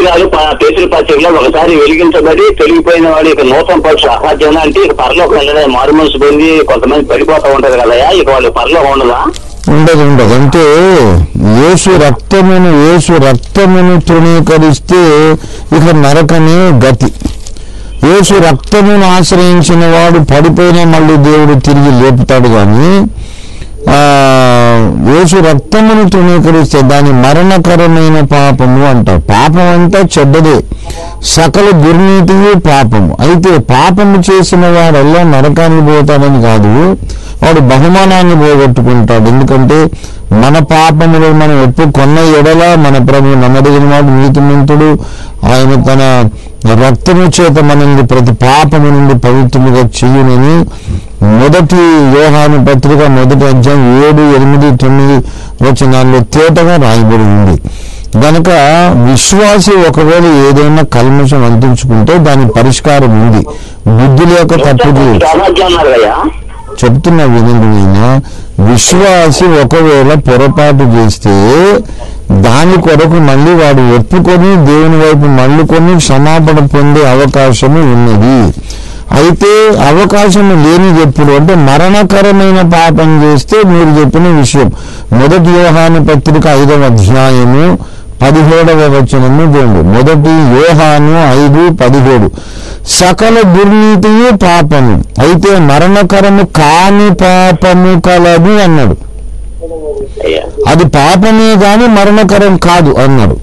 కాదు ప- పేతుల పత్రికలో ఒకసారి వెలిగించబడి తొలగిపోయిన వాడు ఇక నూతన పక్షు అసాధ్యం అంటే ఇక పరలోకం వెళ్ళదే మారు మనసు పొంది కొంతమంది పడిపోతా ఉంటది కదయా ఇక వాళ్ళు పరలోకం ఉండదా ఉండదు ఉండదు అంటే యేసు రక్తమును యేసు రక్తమును తృణీకరిస్తే ఇక నరకమే గతి యేసు రక్తమును ఆశ్రయించిన వాడు పడిపోయినా మళ్ళీ దేవుడు తిరిగి లేపుతాడు కానీ ఆ, యేసు రక్తమును తృణీకరిస్తే దాని మరణకరమైన పాపము అంటారు పాపం అంటే చెడ్డదే సకల దుర్నీతియు పాపము అయితే పాపము చేసిన వాడల్లా నరకానికి పోతాడని కాదు వాడు బహుమానాన్ని పోగొట్టుకుంటాడు ఎందుకంటే మన పాపములు మనం ఒప్పుకొన్న ఎడల మన ప్రభు నమ్మదగిన వాడు నీతిమంతుడు ఆయన తన రక్తము చేత మనల్ని ప్రతి పాపము నుండి పవిత్రముగా చెయ్యునని మొదటి యోహాను పత్రిక మొదటి అధ్యాయం ఏడు ఎనిమిది తొమ్మిది వచనాల్లో తేటగా రాయబడి ఉంది గనక విశ్వాసి ఒకవేళ ఏదైనా కల్మషం అందించుకుంటే దాని పరిష్కారం ఉంది బుద్ధి లేక తప్పు చేయదు అసాధ్యం అన్నారు కదయా చెప్తున్నా వినండి నేను విశ్వాసి ఒకవేళ పొరపాటు చేస్తే దాని కొరకు మళ్ళీ వాడు ఒప్పుకొని దేవుని వైపు మళ్ళుకొని క్షమాపణ పొందే అవకాశము ఉన్నది అయితే అవకాశం లేనిది ఎప్పుడు అంటే మరణకరమైన పాపం చేస్తే మీరు చెప్పిన విషయం మొదటి యోహాను పత్రిక ఐదవ అధ్యాయము పదిహేడవ వచనము చూడండి మొదటి యోహాను ఐదు పదిహేడు సకల దుర్నీతియు పాపము అయితే మరణకరము కాని పాపము కలదు అన్నాడు అయ్యా అది పాపమే గాని మరణకరం కాదు అన్నాడు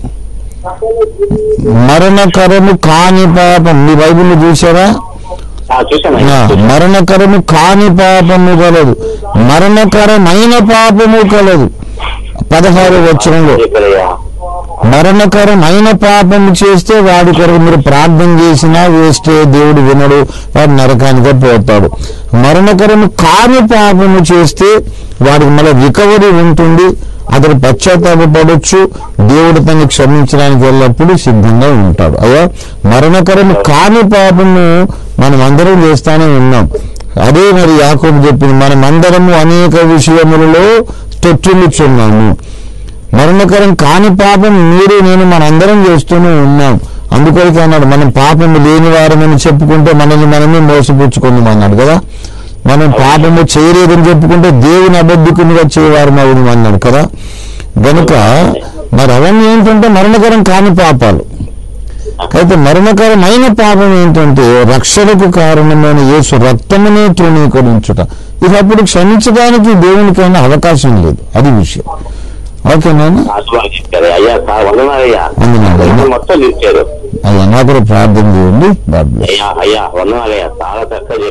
మరణకరము కాని పాపం మీ బైబిల్ చూసారా ఆ, చూశాను ఆ, అయ్యా. మరణకరము కాని పాపము కలదు మరణకరమైన పాపము కలదు పదహారు వచనంలో చెప్పారయ్యా. మరణకరమైన పాపము చేస్తే వాడి కొరకు మీరు ప్రార్థన చేసినా వేస్తే దేవుడు వినడు వాడు నరకానికే పోతాడు మరణకరము కాని పాపము చేస్తే వాడికి మళ్ళీ రికవరీ ఉంటుంది అతడు పశ్చాత్తాపడవచ్చు దేవుడు తనని క్షమించడానికి వెళ్ళినప్పుడు సిద్ధంగా ఉంటాడు అయ్యా మరణకరము కాని పాపము మనం అందరం చేస్తానే ఉన్నాం అదే మరి యాకోబు చెప్పింది మనం అందరము అనేక విషయములలో తొట్టిల్లుచున్నాము మరణకరం కాని పాపం మీరు నేను మనందరం చేస్తూనే ఉన్నాం అందుకొరకు అన్నాడు మనం పాపము లేని వారమని చెప్పుకుంటే మనల్ని మనమే మోసపుచ్చుకుందాం అన్నాడు కదా మనం పాపము చేయలేదని చెప్పుకుంటే దేవుని అబద్ధికునిగా చేయవారం అవును అన్నాడు కదా గనుక మరి అవన్నీ ఏంటంటే మరణకరం కాని పాపాలు అయితే మరణకరమైన పాపం ఏంటంటే రక్షణకు కారణమైన యేసు రక్తమునే తృణీకరించుట ఇక అప్పుడు క్షమించడానికి దేవునికైనా అవకాశం లేదు అది విషయం ఓకేనా ఆశీర్వాదం చెప్పారు అయ్యా సార్ వందనాలయ్యా వందనాలు. బైబిల్ మొత్తం ఇచ్చారు అయ్యా నా కూడా ప్రార్థన చేయండి God bless. అయ్యా అయ్యా వందనాలయ్యా చాలా చక్కగా